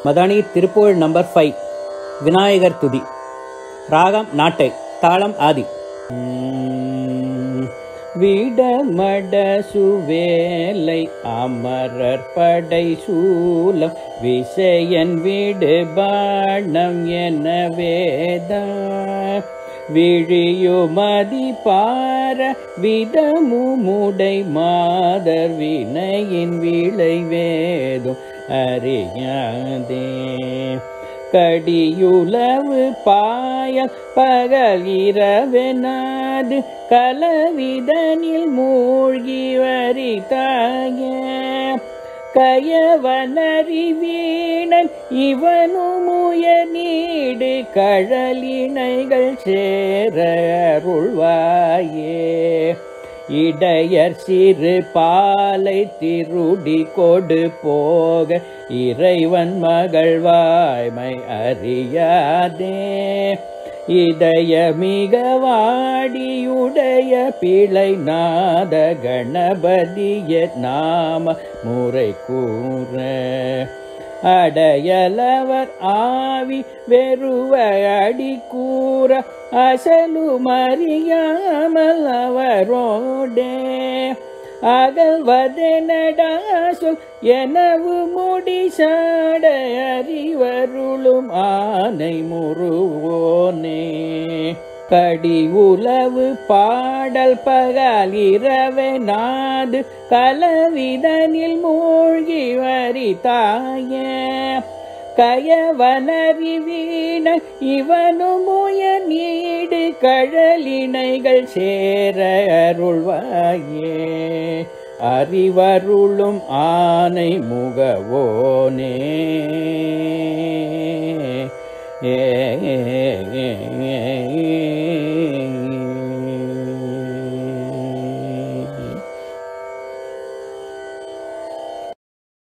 Madani Thiruppugazh number five Vinayagar துதி ராகம் நாட்டை தாளம் ஆதி விடமட சுவேலை அமரர் படை சூலம் விசயன் விடு பாணம் என வேத விழியுமதி பார விதமுமுடை மாதர் வினையின் விளை வேதும் அறியாதே கடியுளவு பாய பகல் இரவெனாது கலவிதனில் மூழ்கி வரிதாய கயவனறி வீணன் இவனும் உயர் நீடு கழலினைகள் சேர அருள்வாயே இடையர் சிறு பாலை திருடி கொடு போக இறைவன் மகள் வாய்மை அறியாதே இதய மிக வாடியுடைய பிழை நாத கணபதிய நாம முறை கூற அடையலவர் ஆவி வெறுவ அடி கூற அசலும் அறியாமல் அவரோடே அகல்வதெனடா சொல் எனவு முடிசாட அறிவருளும் ஆனை முருவோனே கடி உளவு பாடல் பகல் இரவே நாது கலவிதனில் மூழ்கி வரிதாய கயவனறி வீண இவனும் உயர் நீடு கழலினைகள் சேர அருள்வாயே அறிவருளும் ஆனை முகவோனே ஏ